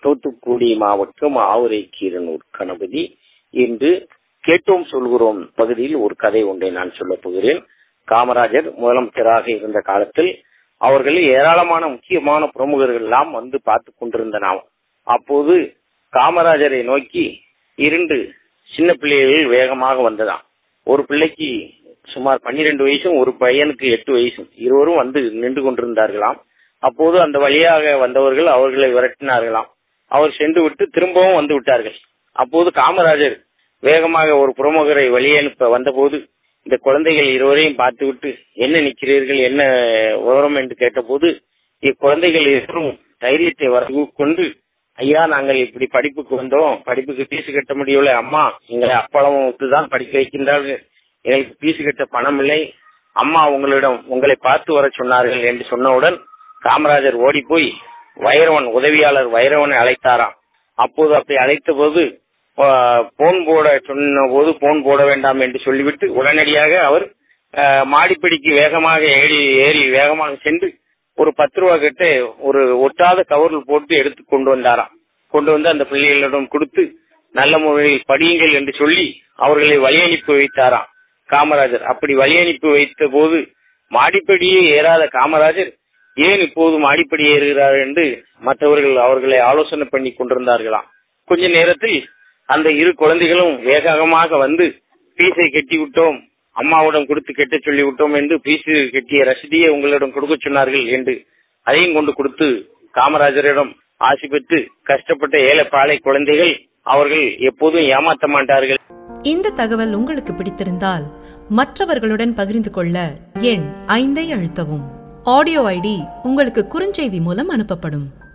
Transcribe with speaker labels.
Speaker 1: தூத்துக்குடி மாவட்டம் ஆவுரை கீரனூர் கணபதி என்று கேட்டோம் சொல்கிறோம் பகுதியில் ஒரு கதை ஒன்றை நான் சொல்லப் போகிறேன் காமராஜர் முதலமைச்சராக இருந்த காலத்தில் அவர்கள் ஏராளமான முக்கியமான பிரமுகர்கள் எல்லாம் வந்து பார்த்து கொண்டிருந்தனர் அப்போது காமராஜரை நோக்கி இரண்டு சின்ன பிள்ளைகள் வேகமாக வந்ததாம் ஒரு பிள்ளைக்கு சுமார் பன்னிரண்டு வயசும் ஒரு பையனுக்கு எட்டு வயசும் இருவரும் வந்து நின்று கொண்டிருந்தார்களாம் அப்போது அந்த வழியாக வந்தவர்கள் அவர்களை விரட்டினார்களாம் அவர் சென்று விட்டு திரும்பவும் வந்து விட்டார்கள் அப்போது காமராஜர் வேகமாக ஒரு பிரமுகரை வழி அனுப்ப வந்தபோது இந்த குழந்தைகள் இருவரையும் பார்த்துவிட்டு என்ன நிற்கிறீர்கள் என்ன விவரம் என்று கேட்டபோது இக்குழந்தைகள் இருவரும் தைரியத்தை வர கொண்டு ஐயா நாங்கள் இப்படி படிப்புக்கு வந்தோம் படிப்புக்கு பீஸ் கட்ட முடியவில்லை அம்மா எங்களை அப்பளம் தான் படிக்க வைக்கின்றார்கள் எங்களுக்கு பீஸ் கட்ட பணம் இல்லை அம்மா உங்களிடம் உங்களை பார்த்து வர சொன்னார்கள் என்று சொன்னவுடன் காமராஜர் ஓடி போய் வைரவன் உதவியாளர் வைரவனை அழைத்தாராம் அப்போது அப்படி அழைத்த போது போன் போட சொன்ன போது போன் போட வேண்டாம் என்று சொல்லிவிட்டு உடனடியாக அவர் மாடிப்படிக்கு வேகமாக ஏறி ஏறி வேகமாக சென்று ஒரு பத்து ரூபா கிட்ட ஒரு ஒட்டாத கவரில் போட்டு எடுத்து கொண்டு வந்தாராம் கொண்டு வந்து அந்த பிள்ளைகளிடம் கொடுத்து நல்ல முறையில் படியுங்கள் என்று சொல்லி அவர்களை வழி அனுப்பி வைத்தாராம் காமராஜர் அப்படி வழி அனுப்பி வைத்த போது மாடிப்படியே ஏறாத காமராஜர் ஏன் இப்போது மாடிப்படி ஏறுகிறார் என்று மற்றவர்கள் அவர்களை ஆலோசனை பண்ணி கொண்டிருந்தார்களாம் கொஞ்ச நேரத்தில் அந்த இரு குழந்தைகளும் வேகமாக வந்து பீஸை கட்டி விட்டோம் அம்மாவிடம் கொடுத்து கெட்ட சொல்லி விட்டோம் என்று பீசு கட்டிய ரசீதியை உங்களிடம் கொடுக்க சொன்னார்கள் என்று அதையும் கொண்டு கொடுத்து காமராஜரிடம் ஆசி பெற்று கஷ்டப்பட்ட ஏழை பாலை குழந்தைகள் அவர்கள் எப்போதும் ஏமாற்ற மாட்டார்கள்
Speaker 2: இந்த தகவல் உங்களுக்கு பிடித்திருந்தால் மற்றவர்களுடன் பகிர்ந்து கொள்ள எண் ஐந்தை அழுத்தவும் ஆடியோ ஐடி உங்களுக்கு குறுஞ்செய்தி மூலம் அனுப்பப்படும்